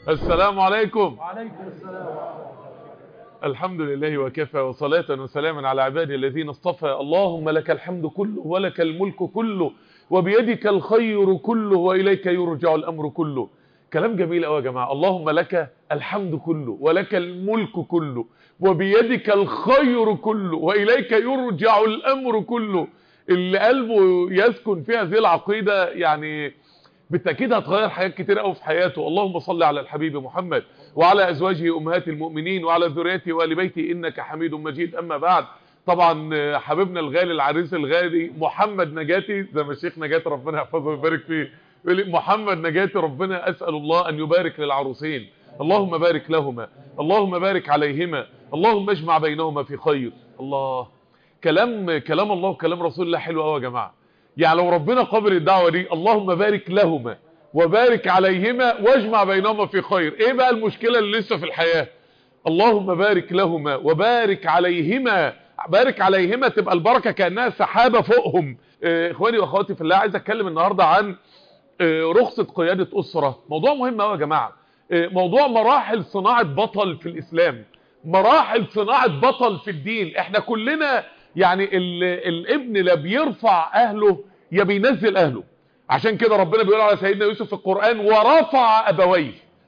السلام عليكم وعليكم السلام الحمد لله وكفى وصلاة وسلاما على عباده الذين اصطفى اللهم لك الحمد كله ولك الملك كله وبيدك الخير كله وإليك يرجع الأمر كله كلام جميل قوي يا جماعة اللهم لك الحمد كله ولك الملك كله وبيدك الخير كله وإليك يرجع الأمر كله اللي قلبه يسكن في هذه العقيدة يعني بالتأكيد هتغير حاجات كتير قوي في حياته اللهم صل على الحبيب محمد وعلى أزواجه أمهات المؤمنين وعلى ذريته وآل بيته إنك حميد مجيد أما بعد طبعا حبيبنا الغالي العريس الغالي محمد نجاتي زي ما الشيخ نجاتي ربنا يحفظه ويبارك فيه يقول محمد نجاتي ربنا أسأل الله أن يبارك للعروسين اللهم بارك لهما اللهم بارك عليهما اللهم اجمع بينهما في خير الله كلام كلام الله وكلام رسول الله حلو قوي يا جماعه يعني لو ربنا قبل الدعوه دي اللهم بارك لهما وبارك عليهما واجمع بينهما في خير ايه بقى المشكله اللي لسه في الحياه اللهم بارك لهما وبارك عليهما بارك عليهما تبقى البركه كانها سحابه فوقهم آه اخواني واخواتي في الله عايز اتكلم النهارده عن آه رخصه قياده اسره موضوع مهم قوي يا جماعه آه موضوع مراحل صناعه بطل في الاسلام مراحل صناعه بطل في الدين احنا كلنا يعني الابن لا بيرفع اهله يا بينزل اهله عشان كده ربنا بيقول على سيدنا يوسف في القرآن ورفع ابويه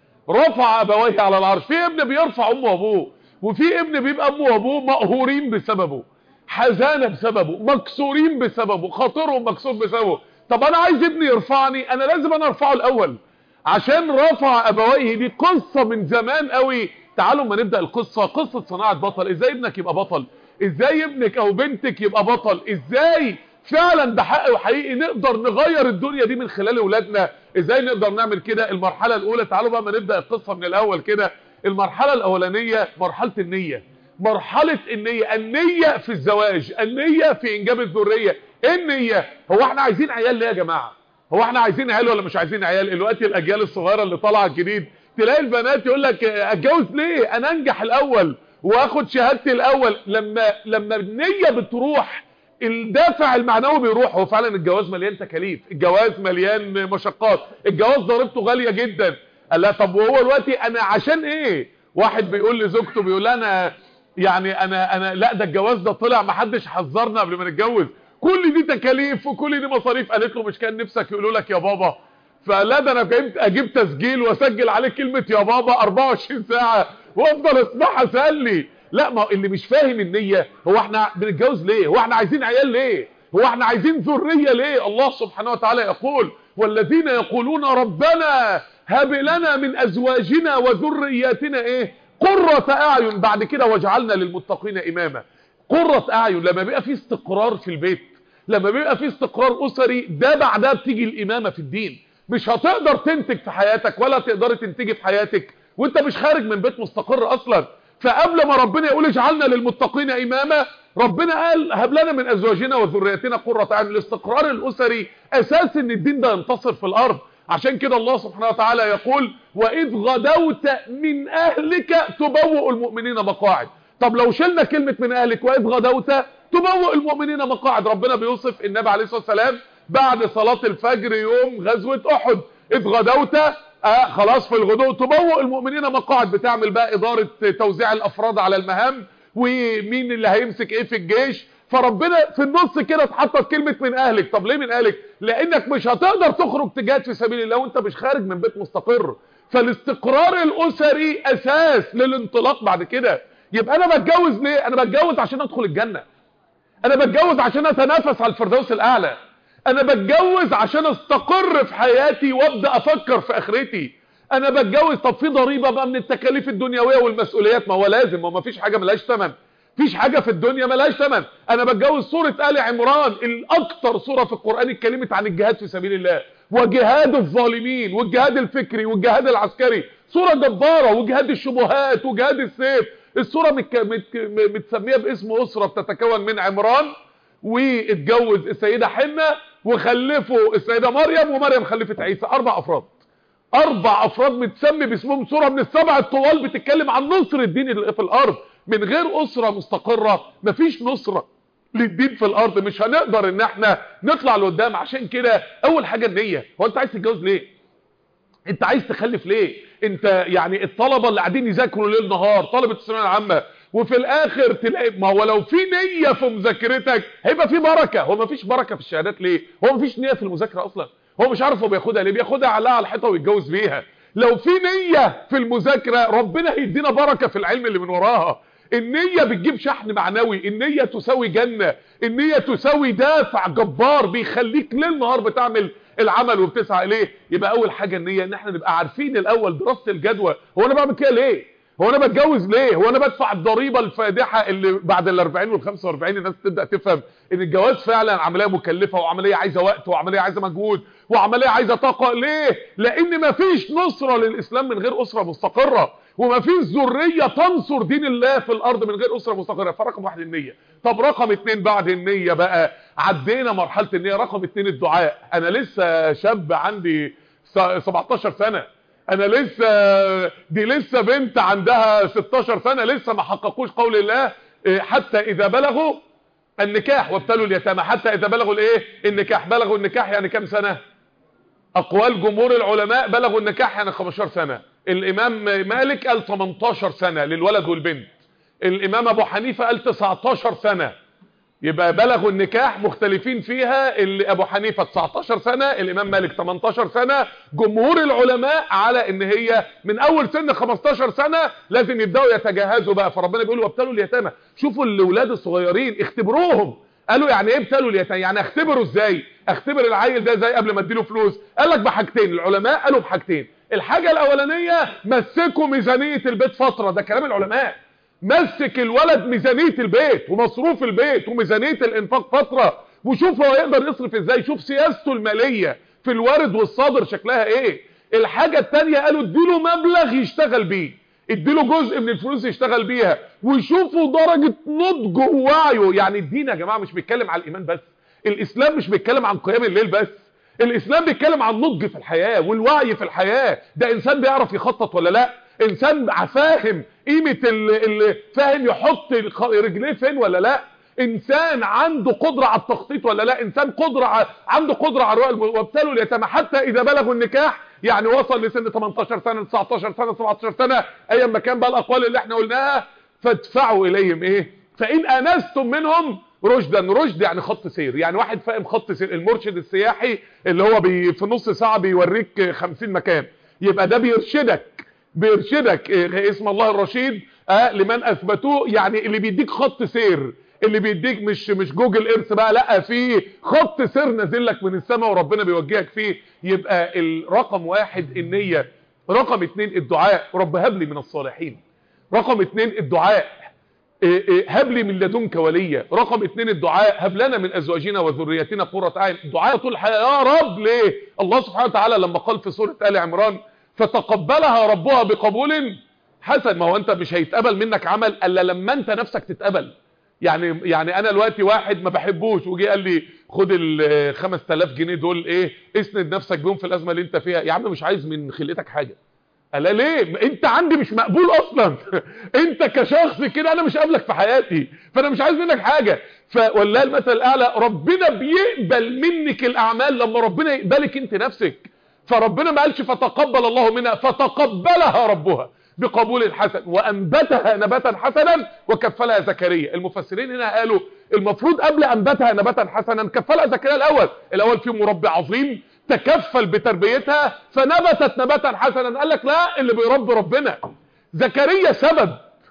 رفع ابويه على العرش في ابن بيرفع امه وابوه وفي ابن بيبقى امه وابوه مقهورين بسببه حزانة بسببه مكسورين بسببه خاطرهم مكسور بسببه طب انا عايز ابني يرفعني انا لازم انا ارفعه الاول عشان رفع ابويه دي قصة من زمان قوي تعالوا ما نبدأ القصة قصة صناعة بطل ازاي ابنك يبقى بطل ازاي ابنك او بنتك يبقى بطل ازاي فعلا ده حق وحقيقي نقدر نغير الدنيا دي من خلال اولادنا ازاي نقدر نعمل كده المرحلة الاولى تعالوا بقى ما نبدأ القصة من الاول كده المرحلة الاولانية مرحلة النية مرحلة النية النية في الزواج النية في انجاب الذرية ايه النية هو احنا عايزين عيال ليه يا جماعة هو احنا عايزين عيال ولا مش عايزين عيال دلوقتي الاجيال الصغيرة اللي طالعه جديد تلاقي البنات يقول لك اتجوز ليه انا انجح الاول واخد شهادتي الاول لما لما النية بتروح الدافع المعنوي بيروح هو فعلا الجواز مليان تكاليف الجواز مليان مشقات الجواز ضريبته غالية جدا قال لها طب وهو دلوقتي انا عشان ايه واحد بيقول لزوجته بيقول لها انا يعني انا انا لا ده الجواز ده طلع ما حدش حذرنا قبل ما نتجوز كل دي تكاليف وكل دي مصاريف قالت له مش كان نفسك يقولوا لك يا بابا فلا ده انا جبت اجيب تسجيل واسجل عليه كلمة يا بابا 24 ساعة وافضل اسمعها اسلي لا ما اللي مش فاهم النية هو احنا بنتجوز ليه هو احنا عايزين عيال ليه هو احنا عايزين ذرية ليه الله سبحانه وتعالى يقول والذين يقولون ربنا هب لنا من ازواجنا وذرياتنا ايه قرة اعين بعد كده واجعلنا للمتقين اماما قرة اعين لما بيبقى في استقرار في البيت لما بيبقى في استقرار اسري ده بعدها بتيجي الامامة في الدين مش هتقدر تنتج في حياتك ولا تقدر تنتجي في حياتك وانت مش خارج من بيت مستقر اصلا فقبل ما ربنا يقول اجعلنا للمتقين اماما ربنا قال هب لنا من ازواجنا وذرياتنا قرة عين الاستقرار الاسري اساس ان الدين ده ينتصر في الارض عشان كده الله سبحانه وتعالى يقول واذ غدوت من اهلك تبوئ المؤمنين مقاعد طب لو شلنا كلمة من اهلك واذ غدوت تبوئ المؤمنين مقاعد ربنا بيوصف النبي عليه الصلاة والسلام بعد صلاة الفجر يوم غزوة احد اذ غدوت آه خلاص في الغدو تبوء المؤمنين مقاعد بتعمل بقى ادارة توزيع الافراد على المهام ومين اللي هيمسك ايه في الجيش فربنا في النص كده اتحطت كلمة من اهلك طب ليه من اهلك لانك مش هتقدر تخرج تجاهد في سبيل الله وانت مش خارج من بيت مستقر فالاستقرار الاسري اساس للانطلاق بعد كده يبقى انا بتجوز ليه انا بتجوز عشان ادخل الجنة انا بتجوز عشان اتنافس على الفردوس الاعلى انا بتجوز عشان استقر في حياتي وابدا افكر في اخرتي انا بتجوز طب في ضريبه بقى من التكاليف الدنيويه والمسؤوليات ما هو لازم ما فيش حاجه ملهاش ثمن فيش حاجه في الدنيا ملهاش ثمن انا بتجوز سوره ال عمران الاكثر سوره في القران اتكلمت عن الجهاد في سبيل الله وجهاد الظالمين والجهاد الفكري والجهاد العسكري سوره جباره وجهاد الشبهات وجهاد السيف السوره متك... مت... متسميه باسم اسره بتتكون من عمران واتجوز السيدة حنة وخلفوا السيدة مريم ومريم خلفت عيسى اربع افراد اربع افراد متسمي باسمهم سورة من السبع الطوال بتتكلم عن نصر الدين اللي في الارض من غير اسرة مستقرة مفيش نصرة للدين في الارض مش هنقدر ان احنا نطلع لقدام عشان كده اول حاجة النية هو انت عايز تتجوز ليه انت عايز تخلف ليه انت يعني الطلبة اللي قاعدين يذاكروا ليل نهار طلبة الثانويه العامة وفي الاخر تلاقي ما هو لو في نية في مذاكرتك هيبقى في بركة هو ما فيش بركة في الشهادات ليه هو ما فيش نية في المذاكرة اصلا هو مش عارف هو بياخدها ليه بياخدها على على الحيطة ويتجوز بيها لو في نية في المذاكرة ربنا هيدينا بركة في العلم اللي من وراها النية بتجيب شحن معنوي النية تساوي جنة النية تساوي دافع جبار بيخليك ليل نهار بتعمل العمل وبتسعى اليه يبقى اول حاجة النية ان احنا نبقى عارفين الاول دراسة الجدوى هو انا بعمل كده ليه هو انا بتجوز ليه هو انا بدفع الضريبة الفادحة اللي بعد ال 40 وال 45 الناس تبدأ تفهم ان الجواز فعلا عملية مكلفة وعملية عايزة وقت وعملية عايزة مجهود وعملية عايزة طاقة ليه لان مفيش نصرة للاسلام من غير اسرة مستقرة ومفيش ذرية تنصر دين الله في الارض من غير اسرة مستقرة فرقم واحد النية طب رقم اتنين بعد النية بقى عدينا مرحلة النية رقم اتنين الدعاء انا لسه شاب عندي 17 سنة انا لسه دي لسه بنت عندها 16 سنة لسه ما حققوش قول الله حتى اذا بلغوا النكاح وابتلوا اليتامى حتى اذا بلغوا الايه النكاح بلغوا النكاح يعني كام سنة اقوال جمهور العلماء بلغوا النكاح يعني 15 سنة الامام مالك قال 18 سنة للولد والبنت الامام ابو حنيفة قال 19 سنة يبقى بلغوا النكاح مختلفين فيها اللي ابو حنيفة 19 سنة الامام مالك 18 سنة جمهور العلماء على ان هي من اول سن 15 سنة لازم يبداوا يتجهزوا بقى فربنا بيقول وابتلوا اليتامى شوفوا الاولاد الصغيرين اختبروهم قالوا يعني ايه ابتلوا اليتامى يعني اختبروا ازاي اختبر العيل ده ازاي قبل ما اديله فلوس قال لك بحاجتين العلماء قالوا بحاجتين الحاجة الاولانية مسكوا ميزانية البيت فترة ده كلام العلماء مسك الولد ميزانية البيت ومصروف البيت وميزانية الانفاق فترة وشوف هو يقدر يصرف ازاي شوف سياسته المالية في الوارد والصادر شكلها ايه الحاجة التانية قالوا اديله مبلغ يشتغل بيه اديله جزء من الفلوس يشتغل بيها ويشوفوا درجة نضجه ووعيه يعني الدين يا جماعة مش بيتكلم على الايمان بس الاسلام مش بيتكلم عن قيام الليل بس الاسلام بيتكلم عن نضج في الحياة والوعي في الحياة ده انسان بيعرف يخطط ولا لا انسان فاهم قيمة اللي فاهم يحط رجليه فين ولا لا انسان عنده قدرة على التخطيط ولا لا انسان قدرة عنده قدرة على الرؤى وابتلوا اليتامى حتى اذا بلغوا النكاح يعني وصل لسن 18 سنة 19 سنة 17 سنة ايا ما كان بقى الاقوال اللي احنا قلناها فادفعوا اليهم ايه فان انستم منهم رشدا رشد يعني خط سير يعني واحد فاهم خط سير المرشد السياحي اللي هو بي في نص ساعة بيوريك 50 مكان يبقى ده بيرشدك بيرشدك إيه اسم الله الرشيد آه لمن اثبتوه يعني اللي بيديك خط سير اللي بيديك مش مش جوجل ايرث بقى لا في خط سير نازل لك من السماء وربنا بيوجهك فيه يبقى الرقم واحد النية رقم اتنين الدعاء رب هب لي من الصالحين رقم اتنين الدعاء إيه إيه هب لي من لدنك وليا رقم اتنين الدعاء هب لنا من ازواجنا وذريتنا قرة اعين دعاء طول الحياة يا رب ليه الله سبحانه وتعالى لما قال في سورة آل عمران فتقبلها ربها بقبول حسن ما هو انت مش هيتقبل منك عمل الا لما انت نفسك تتقبل يعني يعني انا دلوقتي واحد ما بحبوش وجي قال لي خد ال 5000 جنيه دول ايه اسند نفسك بيهم في الازمه اللي انت فيها يا عم مش عايز من خلقتك حاجه قال ليه انت عندي مش مقبول اصلا انت كشخص كده انا مش قابلك في حياتي فانا مش عايز منك حاجه فوالله المثل الاعلى ربنا بيقبل منك الاعمال لما ربنا يقبلك انت نفسك فربنا ما قالش فتقبل الله منها فتقبلها ربها بقبول حسن وانبتها نباتا حسنا وكفلها زكريا المفسرين هنا قالوا المفروض قبل انبتها نباتا حسنا كفلها زكريا الاول الاول فيه مربي عظيم تكفل بتربيتها فنبتت نباتا حسنا قال لك لا اللي بيربي ربنا زكريا سبب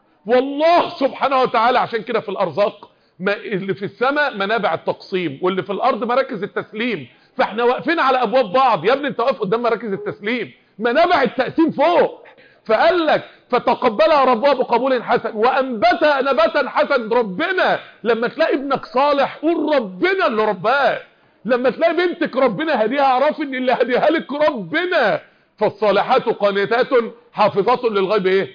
والله سبحانه وتعالى عشان كده في الارزاق ما اللي في السماء منابع التقسيم واللي في الارض مراكز التسليم فاحنا واقفين على ابواب بعض يا ابني انت واقف قدام مراكز التسليم منابع التقسيم فوق فقال لك فتقبلها ربها بقبول حسن وانبتها نباتا حسن ربنا لما تلاقي ابنك صالح قول ربنا اللي رباه لما تلاقي بنتك ربنا هديها اعرفي ان اللي هديها لك ربنا فالصالحات قانتات حافظات للغيب ايه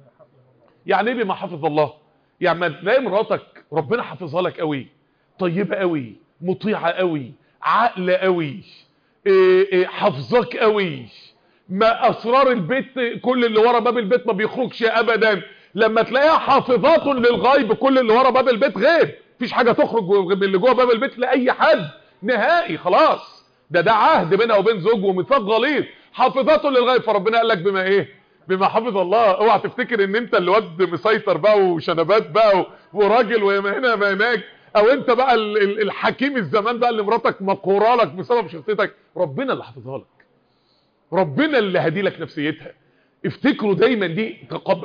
يعني ايه بما حفظ الله يعني ما تلاقي مراتك ربنا حافظها لك قوي طيبه قوي مطيعه قوي عقل قوي إيه إيه حافظاك قوي ما اسرار البيت كل اللي ورا باب البيت ما بيخرجش ابدا لما تلاقيها حافظات للغيب كل اللي ورا باب البيت غير مفيش حاجه تخرج من اللي جوه باب البيت لاي حد نهائي خلاص ده ده عهد بينها وبين زوج وميثاق غليظ حافظات للغيب فربنا قال لك بما ايه بما حفظ الله اوعى تفتكر ان انت اللي واد مسيطر بقى وشنبات بقى وراجل وما هنا ما هناك او انت بقى الحكيم الزمان بقى اللي مراتك مقهوره لك بسبب شخصيتك ربنا اللي حافظها لك ربنا اللي هدي لك نفسيتها افتكروا دايما دي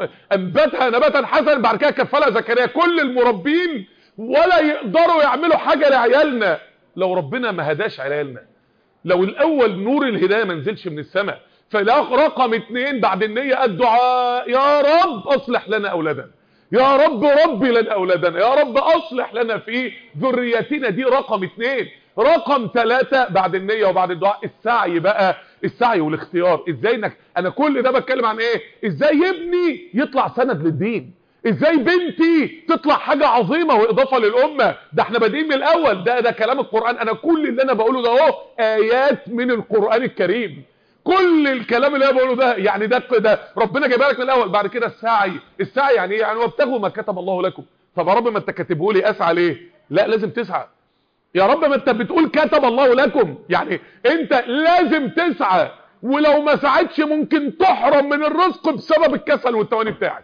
انبتها نباتا حسنا بعد كده كفلها زكريا كل المربين ولا يقدروا يعملوا حاجه لعيالنا لو ربنا ما هداش عيالنا لو الاول نور الهدايه ما نزلش من السماء فلا رقم اتنين بعد النية الدعاء يا رب اصلح لنا اولادنا يا رب ربي لنا اولادنا يا رب اصلح لنا في ذريتنا دي رقم اتنين رقم ثلاثة بعد النية وبعد الدعاء السعي بقى السعي والاختيار ازاي انك انا كل ده بتكلم عن ايه ازاي ابني يطلع سند للدين ازاي بنتي تطلع حاجة عظيمة واضافة للامة ده احنا بادئين من الاول ده ده كلام القرآن انا كل اللي انا بقوله ده اهو ايات من القرآن الكريم كل الكلام اللي انا بقوله ده يعني ده ده ربنا جايبها لك من الاول بعد كده السعي السعي يعني ايه يعني وابتغوا ما كتب الله لكم طب يا رب ما انت كاتبه لي اسعى ليه لا لازم تسعى يا رب ما انت بتقول كتب الله لكم يعني انت لازم تسعى ولو ما سعيتش ممكن تحرم من الرزق بسبب الكسل والتواني بتاعك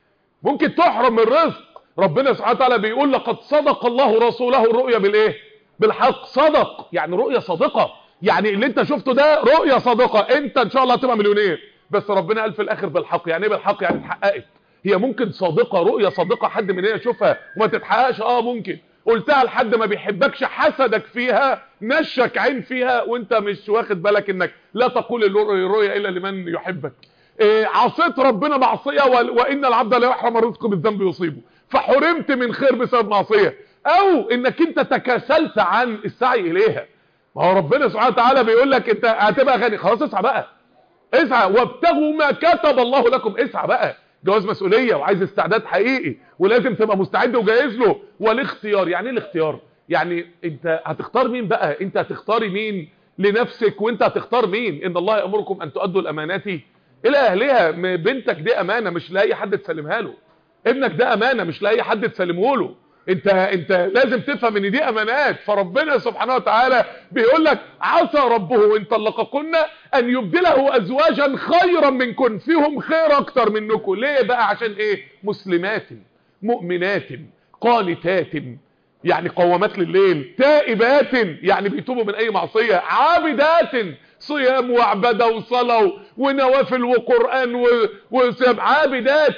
ممكن تحرم من الرزق ربنا سبحانه وتعالى بيقول لقد صدق الله رسوله الرؤيا بالايه بالحق صدق يعني رؤيا صادقه يعني اللي انت شفته ده رؤيا صادقه انت ان شاء الله هتبقى مليونير بس ربنا قال في الاخر بالحق يعني ايه بالحق يعني اتحققت هي ممكن صادقه رؤيا صادقه حد من هنا يشوفها وما تتحققش اه ممكن قلتها لحد ما بيحبكش حسدك فيها نشك عين فيها وانت مش واخد بالك انك لا تقول الرؤيا الا لمن يحبك إيه عصيت ربنا معصيه وان العبد لا يحرم الرزق بالذنب يصيبه فحرمت من خير بسبب معصيه او انك انت تكاسلت عن السعي اليها ما هو ربنا سبحانه وتعالى بيقول لك انت هتبقى غني خلاص اسعى بقى اسعى وابتغوا ما كتب الله لكم اسعى بقى جواز مسؤولية وعايز استعداد حقيقي ولازم تبقى مستعد وجاهز له والاختيار يعني ايه الاختيار يعني انت هتختار مين بقى انت هتختاري مين لنفسك وانت هتختار مين ان الله يأمركم ان تؤدوا الامانات الى اهلها بنتك دي امانة مش لاي حد تسلمها له ابنك ده امانة مش لاي حد تسلمه له انت انت لازم تفهم ان دي امانات فربنا سبحانه وتعالى بيقول لك عسى ربه ان طلقكن ان يبدله ازواجا خيرا منكن فيهم خير اكتر منكم ليه بقى عشان ايه مسلمات مؤمنات قانتات يعني قوامات لليل تائبات يعني بيتوبوا من اي معصية عابدات صيام وعبادة وصلاة ونوافل وقرآن وصيام عابدات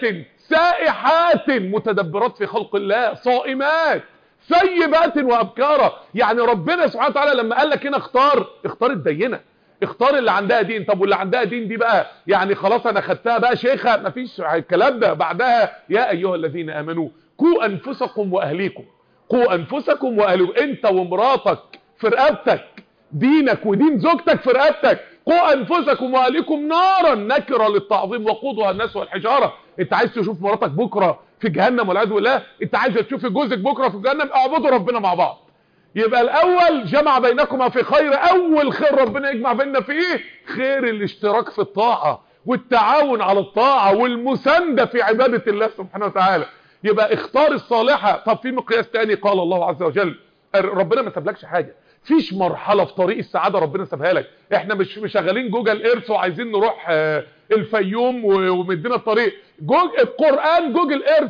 سائحات متدبرات في خلق الله صائمات سيبات وابكارا يعني ربنا سبحانه وتعالى لما قال لك هنا اختار اختار الدينه اختار اللي عندها دين طب واللي عندها دين دي بقى يعني خلاص انا خدتها بقى شيخه مفيش الكلام ده بعدها يا ايها الذين امنوا قوا انفسكم واهليكم قوا انفسكم واهليكم انت ومراتك في رقبتك دينك ودين زوجتك في رقبتك قوا انفسكم واهليكم نارا نكره للتعظيم وقودها الناس والحجاره انت عايز تشوف مراتك بكره في جهنم والعياذ بالله انت عايز تشوف جوزك بكره في جهنم اعبدوا ربنا مع بعض يبقى الاول جمع بينكما في خير اول خير ربنا يجمع بيننا في ايه خير الاشتراك في الطاعه والتعاون على الطاعه والمسانده في عباده الله سبحانه وتعالى يبقى اختار الصالحه طب في مقياس تاني قال الله عز وجل ربنا ما سابلكش حاجه فيش مرحلة في طريق السعادة ربنا سابها لك احنا مش مشغلين جوجل ايرث وعايزين نروح الفيوم ومدينا الطريق جوج القرآن جوجل ايرث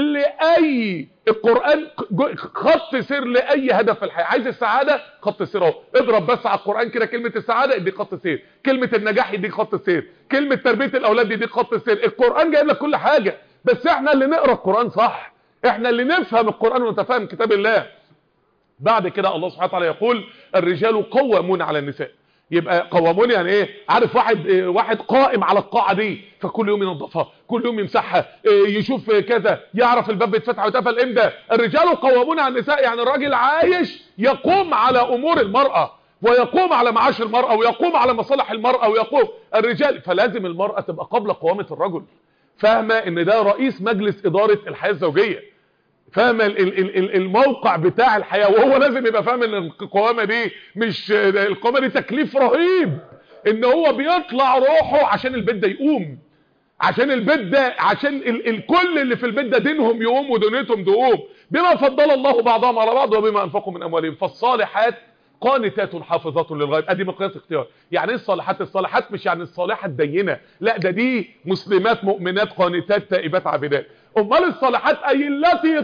لأي القرآن خط سير لأي هدف في الحياة عايز السعادة خط سير اهو اضرب بس على القرآن كده كلمة السعادة يديك خط سير كلمة النجاح يديك خط سير كلمة تربية الأولاد يديك خط سير القرآن جايب لك كل حاجة بس احنا اللي نقرأ القرآن صح احنا اللي نفهم القرآن ونتفهم كتاب الله بعد كده الله سبحانه وتعالى يقول الرجال قوامون على النساء يبقى قوامون يعني ايه عارف واحد اه واحد قائم على القاعه دي فكل يوم ينظفها كل يوم يمسحها اه يشوف كذا يعرف الباب بيتفتح ويتقفل امتى الرجال قوامون على النساء يعني الراجل عايش يقوم على امور المراه ويقوم على معاش المراه ويقوم على مصالح المراه ويقوم الرجال فلازم المراه تبقى قبل قوامه الرجل فاهمه ان ده رئيس مجلس اداره الحياه الزوجيه فاهم الموقع بتاع الحياة وهو لازم يبقى فاهم ان القوامة دي مش القوامة دي تكليف رهيب ان هو بيطلع روحه عشان البيت ده يقوم عشان البيت ده عشان ال الكل اللي في البيت ده دينهم يقوم ودنيتهم تقوم بما فضل الله بعضهم على بعض وبما انفقوا من اموالهم فالصالحات قانتات حافظات للغيب ادي مقياس اختيار يعني ايه الصالحات الصالحات مش يعني الصالحه الدينه لا ده دي مسلمات مؤمنات قانتات تائبات عابدات امال الصالحات اي التي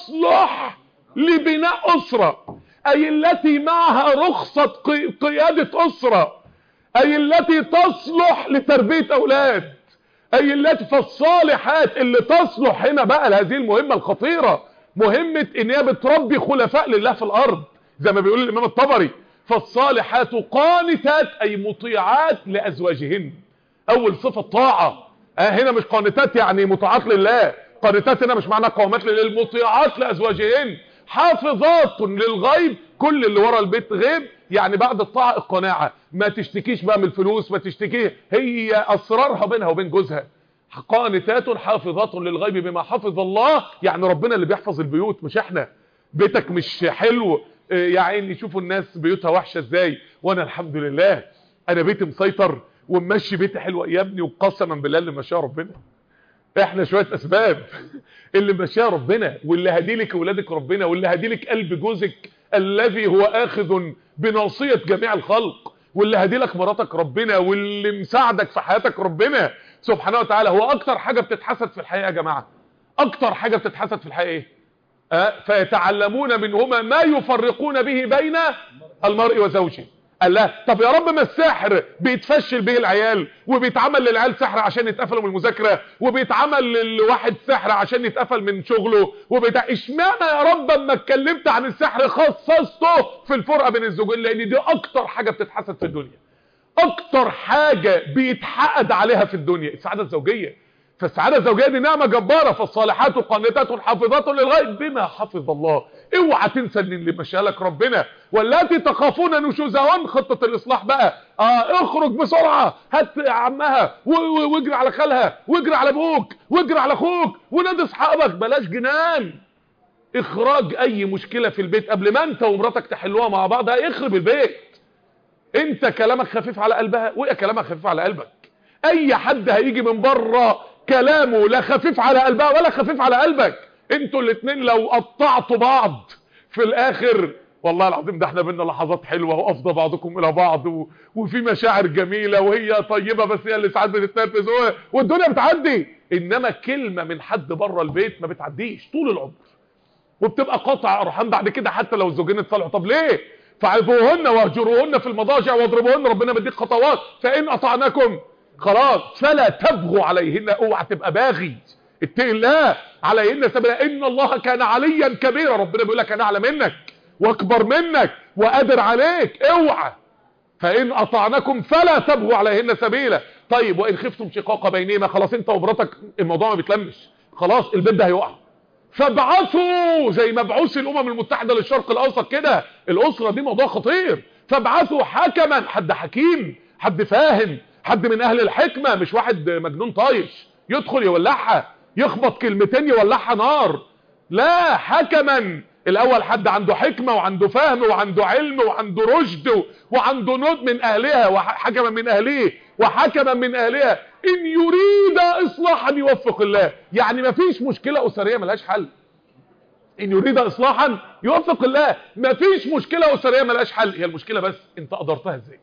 تصلح لبناء اسره اي التي معها رخصه قياده اسره اي التي تصلح لتربيه اولاد اي التي فالصالحات اللي تصلح هنا بقى لهذه المهمه الخطيره مهمه ان هي بتربي خلفاء لله في الارض زي ما بيقول الامام الطبري فالصالحات قانتات اي مطيعات لازواجهن اول صفه طاعه آه هنا مش قانتات يعني مطاعات لله قانتات هنا مش معناها قوامات لله المطيعات لازواجهن حافظات للغيب كل اللي ورا البيت غيب يعني بعد الطاعه القناعه ما تشتكيش بقى من الفلوس ما تشتكيه هي اسرارها بينها وبين جوزها قانتات حافظات للغيب بما حفظ الله يعني ربنا اللي بيحفظ البيوت مش احنا بيتك مش حلو يا عيني شوفوا الناس بيوتها وحشه ازاي وانا الحمد لله انا بيتي مسيطر وماشي بيتي حلوه يا ابني وقسما بالله اللي ماشيه ربنا احنا شويه اسباب اللي ماشيه ربنا واللي هديلك اولادك ربنا واللي هديلك قلب جوزك الذي هو اخذ بناصيه جميع الخلق واللي هديلك مراتك ربنا واللي مساعدك في حياتك ربنا سبحانه وتعالى هو اكتر حاجه بتتحسد في الحياه يا جماعه اكتر حاجه بتتحسد في الحياه ايه أه؟ فيتعلمون منهما ما يفرقون به بين المرء وزوجه قال لا طب يا رب ما السحر بيتفشل به العيال وبيتعمل للعيال سحر عشان يتقفلوا من المذاكره وبيتعمل للواحد سحر عشان يتقفل من شغله وبتاع اشمعنى يا رب اما اتكلمت عن السحر خصصته في الفرقه بين الزوجين لان دي اكتر حاجه بتتحسد في الدنيا اكتر حاجه بيتحقد عليها في الدنيا السعاده الزوجيه فالسعاده الزوجيه دي نعمه جباره فالصالحات قانتات حافظات للغيب بما حفظ الله اوعى تنسى ان اللي مشالك ربنا واللاتي تخافون نشوزهن خطه الاصلاح بقى اه اخرج بسرعه هات عمها واجري على خالها واجري على ابوك واجري على اخوك ونادي اصحابك بلاش جنان اخراج اي مشكله في البيت قبل ما انت ومراتك تحلوها مع بعض هيخرب البيت انت كلامك خفيف على قلبها وهي كلامك خفيف على قلبك اي حد هيجي من بره كلامه لا خفيف على قلبها ولا خفيف على قلبك انتوا الاثنين لو قطعتوا بعض في الاخر والله العظيم ده احنا بينا لحظات حلوه وافضى بعضكم الى بعض و... وفي مشاعر جميله وهي طيبه بس هي اللي ساعات بتتنرفز والدنيا بتعدي انما كلمه من حد بره البيت ما بتعديش طول العمر وبتبقى قطع ارحام بعد كده حتى لو الزوجين اتصالحوا طب ليه فعظوهن واهجروهن في المضاجع واضربوهن ربنا مديك خطوات فان اطعناكم خلاص فلا تبغوا عليهن اوعى تبقى باغي اتقي الله عليهن سبيلا ان الله كان عليا كبيرا ربنا بيقول لك انا اعلى منك واكبر منك وقادر عليك اوعى فان اطعنكم فلا تبغوا عليهن سبيلا طيب وان خفتم شقاق بينهما خلاص انت ومراتك الموضوع ما بيتلمش خلاص البيت ده هيقع فابعثوا زي مبعوث الامم المتحده للشرق الاوسط كده الاسره دي موضوع خطير فابعثوا حكما حد حكيم حد فاهم حد من اهل الحكمة مش واحد مجنون طايش يدخل يولعها يخبط كلمتين يولعها نار لا حكما الاول حد عنده حكمة وعنده فهم وعنده علم وعنده رشد وعنده نود من اهلها وحكما من اهليه وحكما من اهلها ان يريد اصلاحا يوفق الله يعني مفيش مشكلة اسرية ملهاش حل ان يريد اصلاحا يوفق الله مفيش مشكلة اسرية ملهاش حل هي المشكلة بس انت قدرتها ازاي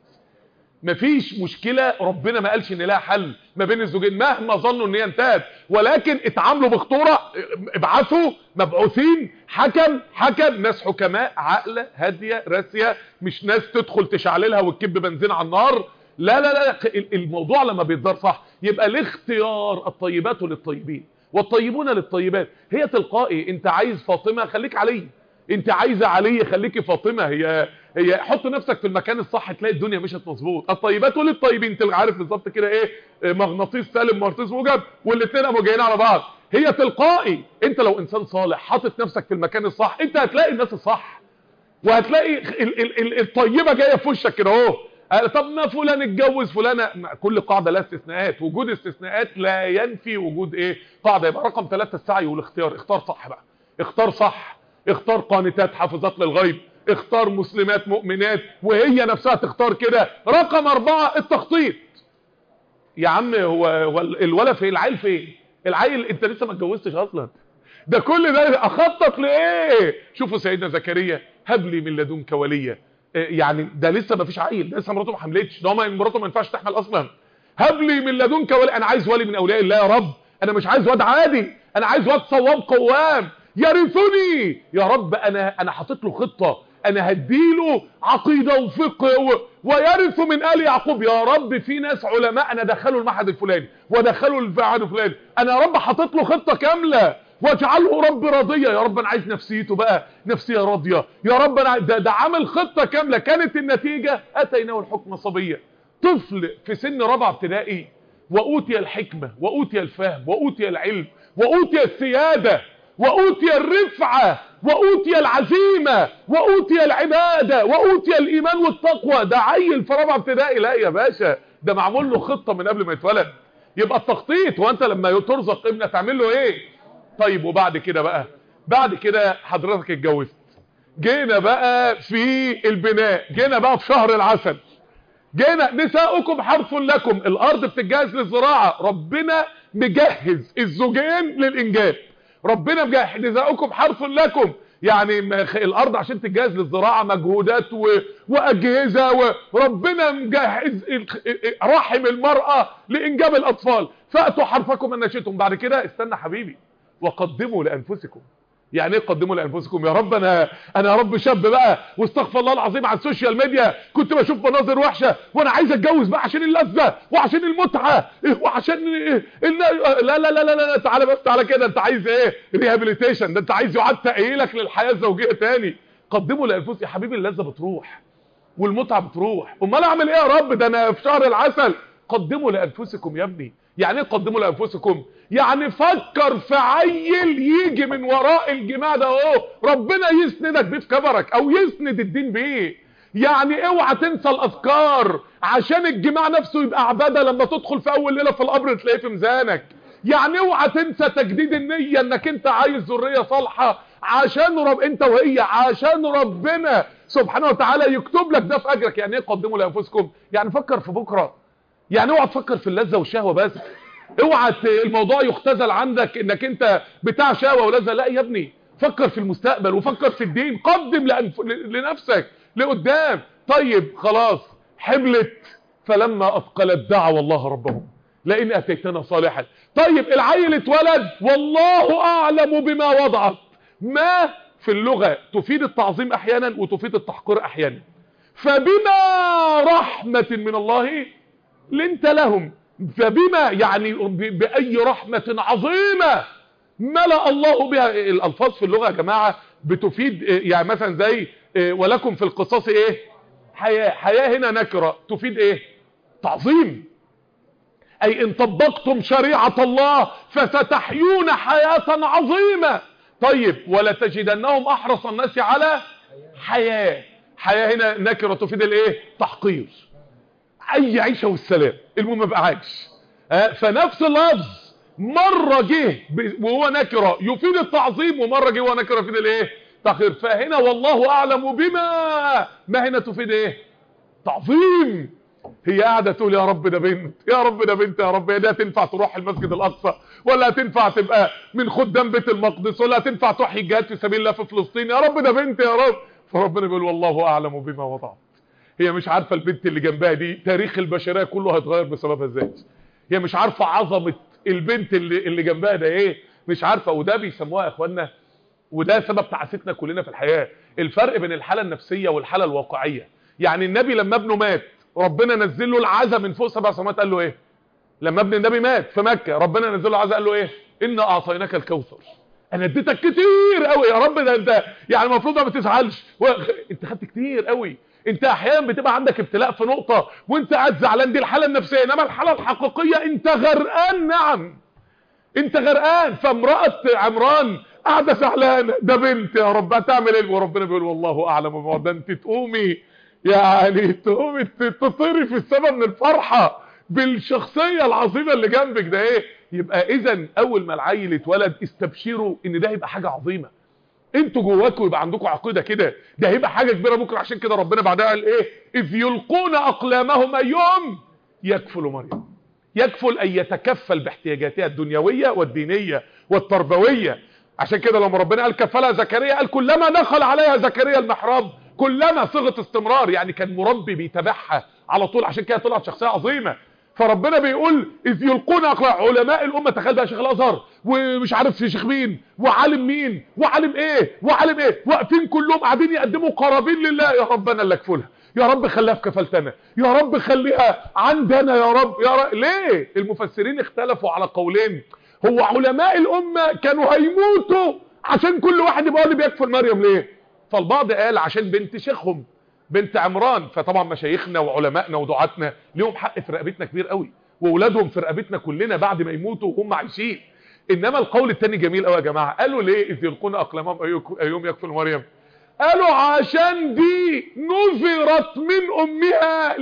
مفيش مشكلة ربنا ما قالش ان لها حل ما بين الزوجين مهما ظنوا ان هي انتهت ولكن اتعاملوا بخطورة ابعثوا مبعوثين حكم حكم ناس حكماء عاقلة هادية راسية مش ناس تدخل تشعللها وتكب بنزين على النار لا لا لا الموضوع لما بيتدار صح يبقى الاختيار الطيبات للطيبين والطيبون للطيبات هي تلقائي انت عايز فاطمة خليك علي انت عايزة علي خليكي فاطمة هي هي حط نفسك في المكان الصح تلاقي الدنيا مشت مظبوط الطيبات وللطيبين انت عارف بالظبط كده ايه مغناطيس سالب مغناطيس موجب والاثنين قاموا جايين على بعض هي تلقائي انت لو انسان صالح حاطط نفسك في المكان الصح انت هتلاقي الناس الصح وهتلاقي ال ال ال الطيبه جايه في وشك كده اهو طب ما فلان اتجوز فلانه كل قاعده لها استثناءات وجود استثناءات لا ينفي وجود ايه قاعده يبقى رقم ثلاثة السعي والاختيار اختار صح بقى اختار صح اختار قانتات حافظات للغيب اختار مسلمات مؤمنات وهي نفسها تختار كده رقم اربعة التخطيط يا عم هو, هو الولد فين العيل فين العيل انت لسه ما اتجوزتش اصلا ده كل ده اخطط لايه شوفوا سيدنا زكريا هب لي من لدنك وليا يعني ده لسه ما فيش عيل ده لسه مراته ما حملتش ده مراته ما ينفعش تحمل اصلا هب لي من لدنك ولي انا عايز ولي من اولياء الله يا رب انا مش عايز واد عادي انا عايز واد صواب قوام يرثني يا رب انا انا حاطط له خطه انا هديله عقيده وفقه و... ويرث من ال يعقوب يا رب في ناس علماء انا دخلوا المعهد الفلاني ودخلوا المعهد الفلاني انا يا رب حاطط له خطه كامله واجعله رب راضيه يا رب انا عايز نفسيته بقى نفسيه راضيه يا رب انا ده, ده عامل خطه كامله كانت النتيجه اتيناه الحكم صبيه طفل في سن رابعه ابتدائي واوتي الحكمه واوتي الفهم واوتي العلم واوتي السياده واوتي الرفعه واوتي العزيمه واوتي العباده واوتي الايمان والتقوى ده عيل في رابعه ابتدائي لا يا باشا ده معمول له خطه من قبل ما يتولد يبقى التخطيط وانت لما ترزق ابنك تعمل له ايه طيب وبعد كده بقى بعد كده حضرتك اتجوزت جينا بقى في البناء جينا بقى في شهر العسل جينا نساؤكم حرث لكم الارض بتتجهز للزراعه ربنا مجهز الزوجين للانجاب ربنا مجهز نساؤكم حرث لكم يعني الارض عشان تتجهز للزراعه مجهودات و... واجهزه وربنا مجهز رحم المراه لانجاب الاطفال فاتوا حرفكم ان شئتم بعد كده استنى حبيبي وقدموا لانفسكم يعني ايه قدموا لانفسكم يا رب انا انا يا رب شاب بقى واستغفر الله العظيم على السوشيال ميديا كنت بشوف مناظر وحشه وانا عايز اتجوز بقى عشان اللذه وعشان المتعه وعشان إيه لا لا لا لا لا تعالى بس تعالى كده انت عايز ايه ريهابيليتيشن ده انت عايز يعاد تاهيلك للحياه الزوجيه تاني قدموا لانفسكم يا حبيبي اللذه بتروح والمتعه بتروح امال اعمل ايه يا رب ده انا في شهر العسل قدموا لانفسكم يا ابني يعني ايه قدموا لانفسكم يعني فكر في عيل يجي من وراء الجماع ده اهو ربنا يسندك بيه في كبرك او يسند الدين بيه يعني اوعى تنسى الاذكار عشان الجماع نفسه يبقى عباده لما تدخل في اول ليله في القبر تلاقيه في ميزانك يعني اوعى تنسى تجديد النيه انك انت عايز ذريه صالحه عشان رب انت وهي عشان ربنا سبحانه وتعالى يكتب لك ده في اجرك يعني ايه قدموا لانفسكم يعني فكر في بكره يعني اوعى تفكر في اللذه والشهوه بس اوعى الموضوع يختزل عندك انك انت بتاع شهوه ولذه لا يا ابني فكر في المستقبل وفكر في الدين قدم لأنف... لنفسك لقدام طيب خلاص حبلت فلما اثقلت دعوا الله ربهم لئن اتيتنا صالحا طيب العيل اتولد والله اعلم بما وضعت ما في اللغه تفيد التعظيم احيانا وتفيد التحقير احيانا فبما رحمه من الله لنت لهم فبما يعني بأي رحمة عظيمة ملأ الله بها الألفاظ في اللغة يا جماعة بتفيد يعني مثلا زي ولكم في القصاص ايه حياة حياة هنا نكرة تفيد ايه تعظيم اي ان طبقتم شريعة الله فستحيون حياة عظيمة طيب ولا تجدنهم احرص الناس على حياة حياة هنا نكرة تفيد الايه تحقير اي عيشه والسلام المهم بقى عايش آه فنفس اللفظ مره جه وهو نكره يفيد التعظيم ومره جه وهو نكره يفيد الايه تحقير فهنا والله اعلم بما ما هنا تفيد ايه تعظيم هي قاعده تقول يا رب ده بنت يا رب ده بنت يا رب ده تنفع تروح المسجد الاقصى ولا هتنفع تبقى من خدام بيت المقدس ولا هتنفع تحيي الجهاد في سبيل الله في فلسطين يا رب ده بنت يا رب فربنا بيقول والله اعلم بما وضعت هي مش عارفه البنت اللي جنبها دي تاريخ البشريه كله هيتغير بسببها ازاي هي مش عارفه عظمه البنت اللي اللي جنبها ده ايه مش عارفه وده بيسموها يا اخوانا وده سبب تعاستنا كلنا في الحياه الفرق بين الحاله النفسيه والحاله الواقعيه يعني النبي لما ابنه مات ربنا نزل له العزا من فوق سبع سماوات قال له ايه لما ابن النبي مات في مكه ربنا نزل له العزا قال له ايه انا اعطيناك الكوثر انا اديتك كتير قوي يا رب ده انت يعني المفروض ما تزعلش و... انت خدت كتير قوي انت احيانا بتبقى عندك ابتلاء في نقطة وانت قاعد زعلان دي الحالة النفسية انما الحالة الحقيقية انت غرقان نعم انت غرقان فامرأة عمران قاعدة زعلانة ده بنت يا رب هتعمل ايه وربنا بيقول والله اعلم بما ده انت تقومي يعني تقومي تطيري في السماء من الفرحة بالشخصية العظيمة اللي جنبك ده ايه يبقى اذا اول ما العيل اتولد استبشروا ان ده هيبقى حاجة عظيمة انتوا جواكم يبقى عندكم عقيده كده ده هيبقى حاجه كبيره بكره عشان كده ربنا بعدها قال ايه اذ يلقون اقلامهم ايهم يكفل مريم يكفل ان يتكفل باحتياجاتها الدنيويه والدينيه والتربويه عشان كده لما ربنا قال كفلها زكريا قال كلما دخل عليها زكريا المحراب كلما صيغه استمرار يعني كان مربي بيتابعها على طول عشان كده طلعت شخصيه عظيمه فربنا بيقول اذ يلقون اقلاع علماء الامه تخيل بقى شيخ الازهر ومش عارف شيخ مين وعالم مين وعالم ايه وعالم ايه واقفين كلهم قاعدين يقدموا قرابين لله يا رب انا اللي اكفلها يا رب خليها في كفالتنا يا رب خليها عندنا يا رب يا رب ليه المفسرين اختلفوا على قولين هو علماء الامه كانوا هيموتوا عشان كل واحد يبقى اللي بيكفل مريم ليه فالبعض قال عشان بنت شيخهم بنت عمران فطبعا مشايخنا وعلمائنا ودعاتنا ليهم حق في رقبتنا كبير قوي واولادهم في رقبتنا كلنا بعد ما يموتوا وهم عايشين انما القول الثاني جميل قوي يا جماعه قالوا ليه اذ يلقون اقلامهم ايوم يكفل مريم قالوا عشان دي نذرت من امها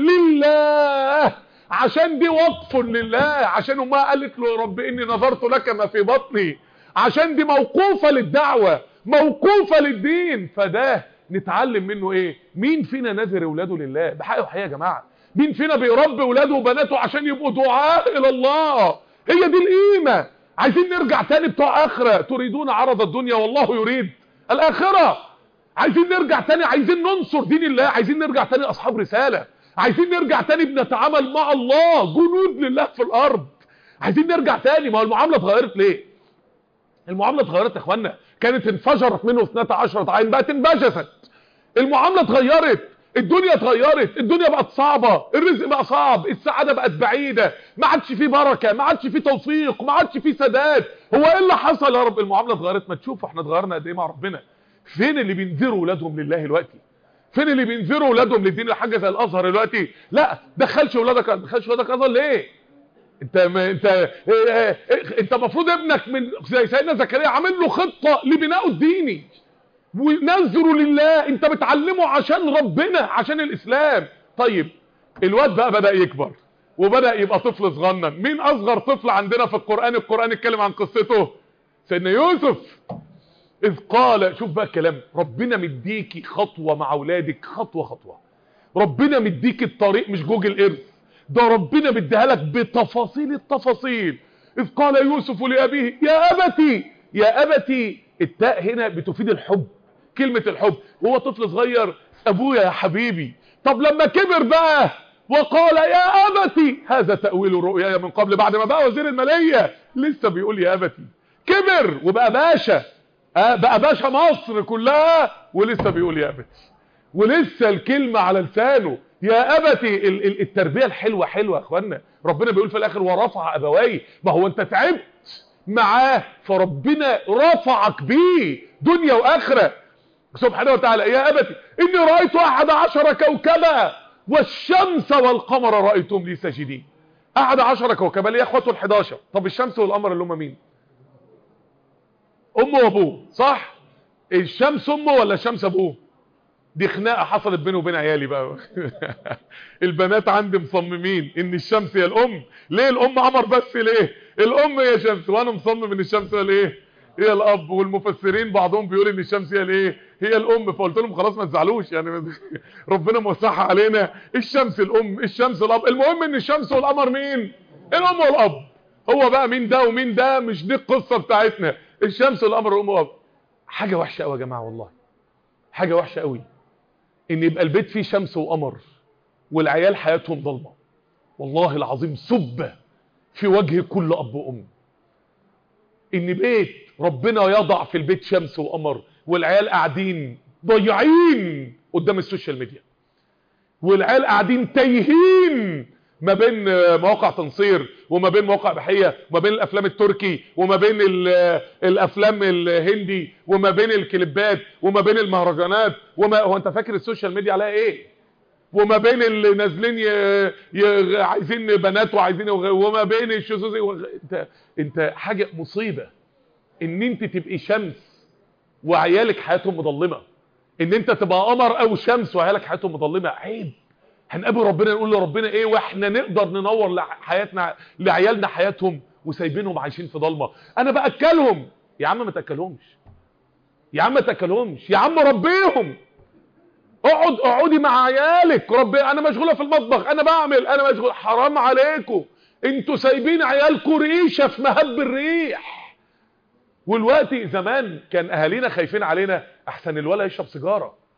لله عشان دي وقف لله عشان امها قالت له يا رب اني نظرت لك ما في بطني عشان دي موقوفه للدعوه موقوفه للدين فده نتعلم منه ايه مين فينا نذر اولاده لله بحقه حقيقه يا جماعه مين فينا بيربي اولاده وبناته عشان يبقوا دعاء الى الله هي دي القيمه عايزين نرجع تاني بتوع اخره تريدون عرض الدنيا والله يريد الاخره عايزين نرجع تاني عايزين ننصر دين الله عايزين نرجع تاني اصحاب رساله عايزين نرجع تاني بنتعامل مع الله جنود لله في الارض عايزين نرجع تاني ما هو المعامله اتغيرت ليه المعامله اتغيرت يا اخوانا كانت انفجرت منه 12 عين بقت انبجست المعامله اتغيرت الدنيا اتغيرت الدنيا بقت صعبة الرزق بقى صعب السعادة بقت بعيدة ما عادش فيه بركة ما عادش فيه توفيق ما عادش فيه سداد هو ايه اللي حصل يا رب المعاملة اتغيرت ما تشوفوا احنا اتغيرنا قد ايه مع ربنا فين اللي بينذروا اولادهم لله دلوقتي فين اللي بينذروا اولادهم للدين حاجه زي الازهر دلوقتي لا دخلش اولادك دخلش اولادك ازهر ليه انت ما انت إيه إيه إيه انت المفروض ابنك من زي سيدنا زكريا عامل له خطه لبنائه الديني ونذره لله انت بتعلمه عشان ربنا عشان الاسلام طيب الواد بقى بدا يكبر وبدا يبقى طفل صغنن مين اصغر طفل عندنا في القران القران اتكلم عن قصته سيدنا يوسف اذ قال شوف بقى الكلام ربنا مديكي خطوه مع اولادك خطوه خطوه ربنا مديكي الطريق مش جوجل ايرث ده ربنا مديها لك بتفاصيل التفاصيل اذ قال يوسف لابيه يا ابتي يا ابتي التاء هنا بتفيد الحب كلمة الحب وهو طفل صغير ابويا يا حبيبي طب لما كبر بقى وقال يا ابتي هذا تأويل رؤياي من قبل بعد ما بقى وزير المالية لسه بيقول يا ابتي كبر وبقى باشا آه بقى باشا مصر كلها ولسه بيقول يا ابتي ولسه الكلمة على لسانه يا ابتي التربية الحلوة حلوة يا اخوانا ربنا بيقول في الاخر ورفع ابوي ما هو انت تعبت معاه فربنا رفعك بيه دنيا واخره سبحانه وتعالى يا أبتي إني رأيت أحد عشر كوكبا والشمس والقمر رأيتم لي ساجدين أحد عشر كوكبا ليه أخواته الحداشر طب الشمس والقمر اللي هم مين أمه وأبوه صح الشمس أمه ولا الشمس أبوه دي خناقة حصلت بينه وبين عيالي بقى البنات عندي مصممين ان الشمس هي الام ليه الام عمر بس ليه الام هي شمس وانا مصمم ان الشمس هي الايه هي الاب والمفسرين بعضهم بيقول ان الشمس هي الايه هي الام فقلت لهم خلاص ما تزعلوش يعني ربنا موسعها علينا الشمس الام الشمس الاب المهم ان الشمس والقمر مين الام والاب هو بقى مين ده ومين ده مش دي القصه بتاعتنا الشمس والقمر والام والاب حاجه وحشه قوي يا جماعه والله حاجه وحشه قوي ان يبقى البيت فيه شمس وقمر والعيال حياتهم ضلمه والله العظيم سبه في وجه كل اب وام ان بيت ربنا يضع في البيت شمس وقمر والعيال قاعدين ضايعين قدام السوشيال ميديا والعيال قاعدين تايهين ما بين مواقع تنصير وما بين مواقع بحيه وما بين الافلام التركي وما بين الافلام الهندي وما بين الكليبات وما بين المهرجانات وما هو انت فاكر السوشيال ميديا عليها ايه وما بين اللي نازلين ي... ي... عايزين بنات وعايزين وما بين الشذوذ و... انت انت حاجه مصيبه ان انت تبقي شمس وعيالك حياتهم مظلمه ان انت تبقى قمر او شمس وعيالك حياتهم مظلمه عيب هنقابل ربنا نقول لربنا ايه واحنا نقدر ننور لحياتنا لعيالنا حياتهم وسايبينهم عايشين في ضلمه انا باكلهم يا عم ما تاكلهمش يا عم ما تاكلهمش يا عم ربيهم اقعد اقعدي مع عيالك ربي انا مشغوله في المطبخ انا بعمل انا مشغول حرام عليكم انتوا سايبين عيالكم ريشه في مهب الريح والوقت زمان كان اهالينا خايفين علينا احسن الولا يشرب سيجاره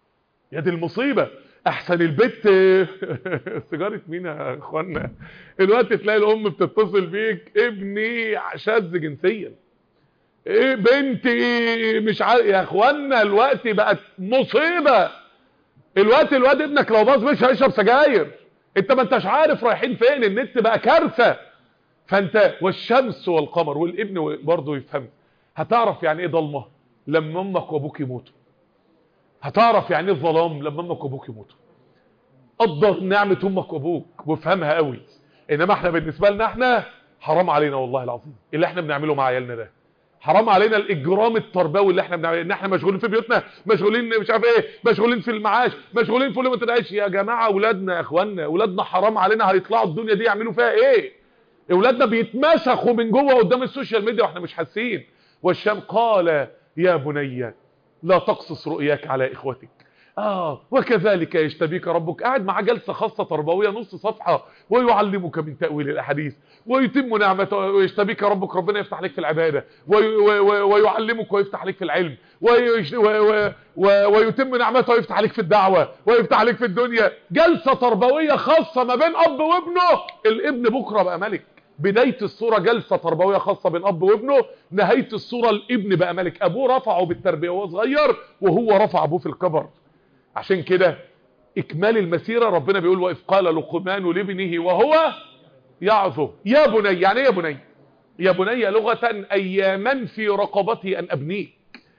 يا دي المصيبة احسن البت سيجاره مين يا اخوانا الوقت تلاقي الام بتتصل بيك ابني شاذ جنسيا ايه بنتي مش عارف يا اخوانا الوقت بقت مصيبه الوقت الواد ابنك لو باظ مش هيشرب سجاير انت ما انتش عارف رايحين فين النت بقى كارثه فانت والشمس والقمر والابن برضه يفهم هتعرف يعني ايه ضلمه لما امك وابوك يموتوا هتعرف يعني ايه الظلام لما امك وابوك يموتوا قدر نعمه امك وابوك وافهمها قوي انما احنا بالنسبه لنا احنا حرام علينا والله العظيم اللي احنا بنعمله مع عيالنا ده حرام علينا الاجرام التربوي اللي احنا بنعمله ان احنا مشغولين في بيوتنا مشغولين مش عارف ايه مشغولين في المعاش مشغولين في اللي ما تدعيش يا جماعه اولادنا يا اخوانا اولادنا حرام علينا هيطلعوا الدنيا دي يعملوا فيها ايه اولادنا بيتمسخوا من جوه قدام السوشيال ميديا واحنا مش حاسين والشام قال يا بني لا تقصص رؤياك على اخوتك آه وكذلك يجتبيك ربك قاعد مع جلسة خاصة تربوية نص صفحة ويعلمك من تأويل الأحاديث ويتم نعمته ويجتبيك ربك ربنا يفتح لك في العبادة وي وي ويعلمك ويفتح لك في العلم ويش وي ويتم نعمته ويفتح لك في الدعوة ويفتح لك في الدنيا جلسة تربوية خاصة ما بين أب وابنه الابن بكرة بقى ملك بداية الصورة جلسة تربوية خاصة بين أب وابنه نهاية الصورة الابن بقى ملك أبوه رفعه بالتربية وهو صغير وهو رفع أبوه في الكبر عشان كده إكمال المسيرة ربنا بيقول وإذ قال لقمان لابنه وهو يعظه يا بني يعني يا بني يا بني لغة أياما في رقبتي أن أبنيك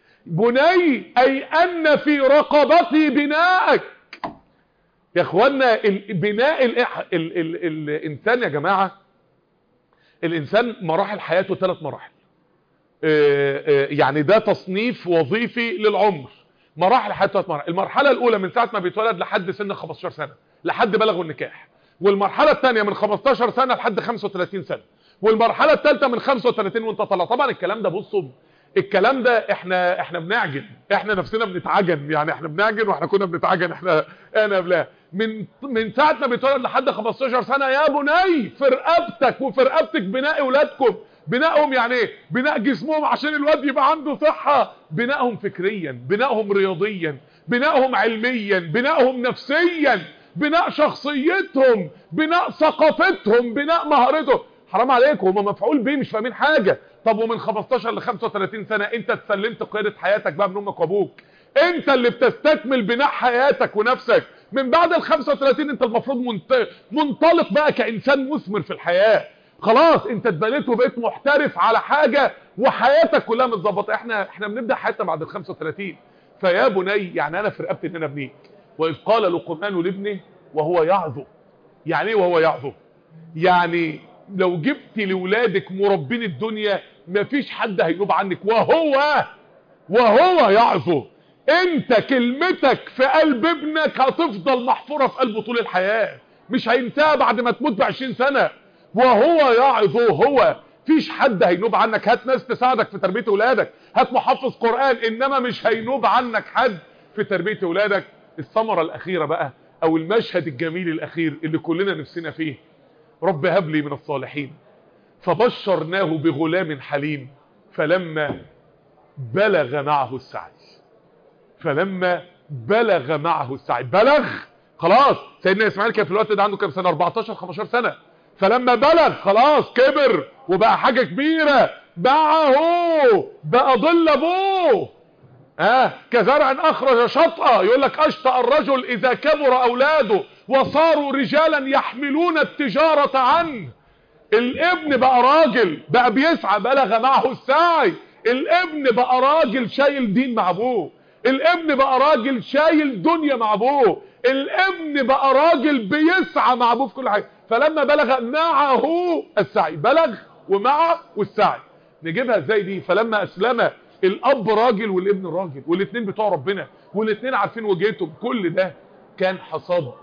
بني أي أن في رقبتي بناءك يا اخوانا بناء ال ال ال الانسان يا جماعه الانسان مراحل حياته ثلاث مراحل يعني ده تصنيف وظيفي للعمر مراحل حياته ثلاث مراحل المرحله الاولى من ساعه ما بيتولد لحد سن 15 سنه لحد بلغ النكاح والمرحله الثانيه من 15 سنه لحد 35 سنه والمرحله الثالثه من 35 وانت طالع طبعا الكلام ده بصوا الكلام ده احنا احنا بنعجن احنا نفسنا بنتعجن يعني احنا بنعجن واحنا كنا بنتعجن احنا انا بلا من من ساعه ما بيتولد لحد 15 سنه يا بني في رقبتك وفي رقبتك بناء اولادكم بنائهم يعني ايه بناء جسمهم عشان الواد يبقى عنده صحه بنائهم فكريا بنائهم رياضيا بنائهم علميا بنائهم نفسيا بناء شخصيتهم بناء ثقافتهم بناء مهارتهم حرام عليكم هم مفعول بيه مش فاهمين حاجه طب ومن 15 ل 35 سنه انت اتسلمت قياده حياتك بقى من امك وابوك انت اللي بتستكمل بناء حياتك ونفسك من بعد ال 35 انت المفروض منت... منطلق بقى كانسان مثمر في الحياه خلاص انت اتبنيت وبقيت محترف على حاجه وحياتك كلها متظبطه احنا احنا بنبدا حياتنا بعد ال 35 فيا بني يعني انا في رقبتي ان انا ابنيك واذ قال لقمان لابنه وهو يعظه يعني ايه وهو يعظه يعني لو جبت لولادك مربين الدنيا مفيش حد هينوب عنك وهو وهو يعظه انت كلمتك في قلب ابنك هتفضل محفورة في قلبه طول الحياة مش هينساها بعد ما تموت بعشرين سنة وهو يعظه هو فيش حد هينوب عنك هات ناس تساعدك في تربية اولادك هات محفظ قرآن انما مش هينوب عنك حد في تربية اولادك الثمرة الاخيرة بقى او المشهد الجميل الاخير اللي كلنا نفسنا فيه رب هب لي من الصالحين فبشرناه بغلام حليم فلما بلغ معه السعي فلما بلغ معه السعي بلغ خلاص سيدنا اسماعيل كان في الوقت ده عنده كام سنه 14 15 سنه فلما بلغ خلاص كبر وبقى حاجه كبيره باعه بقى ضل ابوه اه كزرع اخرج شطأ يقول لك اشطأ الرجل اذا كبر اولاده وصاروا رجالا يحملون التجارة عنه الابن بقى راجل بقى بيسعى بلغ معه السعي الابن بقى راجل شايل دين مع ابوه الابن بقى راجل شايل دنيا مع ابوه الابن بقى راجل بيسعى مع ابوه في كل حاجه فلما بلغ معه السعي بلغ ومعه والسعي نجيبها ازاي دي فلما اسلم الاب راجل والابن راجل والاثنين بتوع ربنا والاثنين عارفين وجهتهم كل ده كان حصاد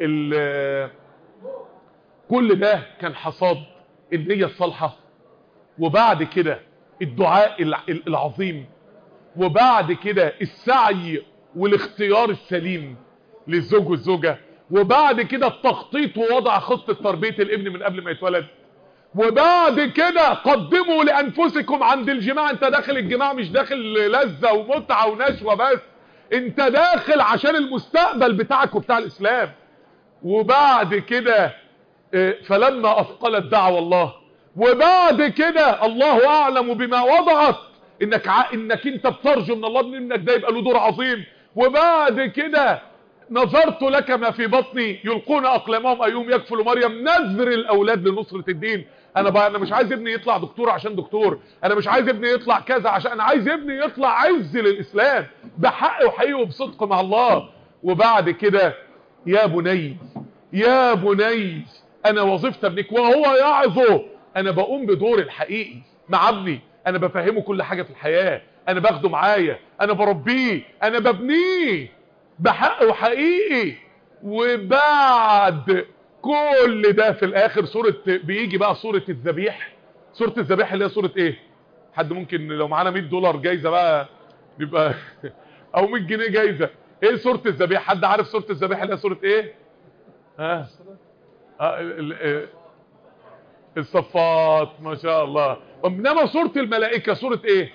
كل ده كان حصاد النية الصالحة وبعد كده الدعاء العظيم وبعد كده السعي والاختيار السليم للزوج والزوجة وبعد كده التخطيط ووضع خطة تربية الابن من قبل ما يتولد وبعد كده قدموا لانفسكم عند الجماع انت داخل الجماع مش داخل لذة ومتعة ونشوة بس انت داخل عشان المستقبل بتاعك وبتاع الاسلام وبعد كده فلما اثقلت دعوى الله وبعد كده الله اعلم بما وضعت انك ع... انك انت بترجو من الله ان ابنك ده يبقى له دور عظيم وبعد كده نظرت لك ما في بطني يلقون اقلامهم ايهم يكفل مريم نذر الاولاد لنصرة الدين انا بقى انا مش عايز ابني يطلع دكتور عشان دكتور انا مش عايز ابني يطلع كذا عشان انا عايز ابني يطلع عز للاسلام بحق وحقيقي وبصدق مع الله وبعد كده يا بني يا بني انا وظيفة ابنك وهو يعظه انا بقوم بدور الحقيقي مع ابني انا بفهمه كل حاجة في الحياة انا باخده معايا انا بربيه انا ببنيه بحق وحقيقي وبعد كل ده في الاخر سورة بيجي بقى سورة الذبيح سورة الذبيح اللي هي سورة ايه حد ممكن لو معانا 100 دولار جايزة بقى يبقى او 100 جنيه جايزة ايه سورة الذبيح حد عارف سورة الذبيح اللي هي سورة ايه ها آه الصفات ما شاء الله انما سورة الملائكة سورة ايه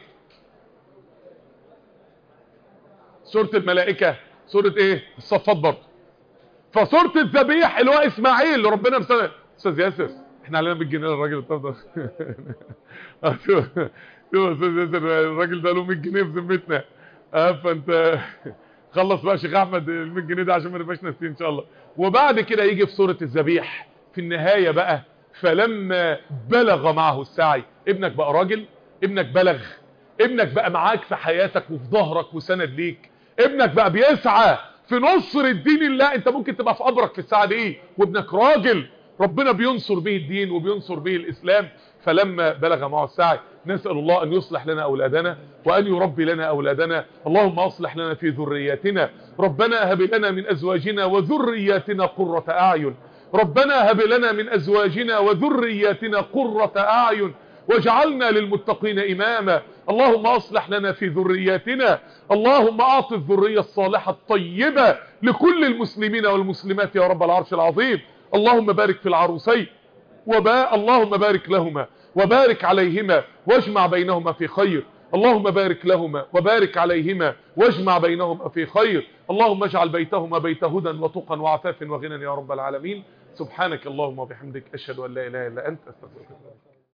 سورة الملائكة سورة ايه الصفات برضه فسورة الذبيح اللي هو اسماعيل اللي ربنا مسلم استاذ ياسر احنا علينا بالجنيه الراجل الطرف ده شوف استاذ ياسر الراجل ده له 100 جنيه في ذمتنا اه فانت خلص بقى شيخ احمد ال 100 جنيه ده عشان ما نبقاش ناسيين ان شاء الله وبعد كده يجي في سورة الذبيح في النهاية بقى فلما بلغ معه السعي ابنك بقى راجل ابنك بلغ ابنك بقى معاك في حياتك وفي ظهرك وسند ليك ابنك بقى بيسعى في نصر الدين الله انت ممكن تبقى في قبرك في الساعة دي وابنك راجل ربنا بينصر به الدين وبينصر به الاسلام فلما بلغ معه السعي نسأل الله ان يصلح لنا اولادنا وان يربي لنا اولادنا اللهم اصلح لنا في ذرياتنا ربنا هب لنا من ازواجنا وذرياتنا قرة اعين ربنا هب لنا من ازواجنا وذرياتنا قرة اعين واجعلنا للمتقين اماما اللهم اصلح لنا في ذرياتنا اللهم اعط الذرية الصالحة الطيبة لكل المسلمين والمسلمات يا رب العرش العظيم اللهم بارك في العروسين وبا اللهم بارك لهما وبارك عليهما واجمع بينهما في خير اللهم بارك لهما وبارك عليهما واجمع بينهما في خير اللهم اجعل بيتهما بيت هدى وتقى وعفاف وغنى يا رب العالمين سبحانك اللهم وبحمدك اشهد ان لا اله الا انت استغفرك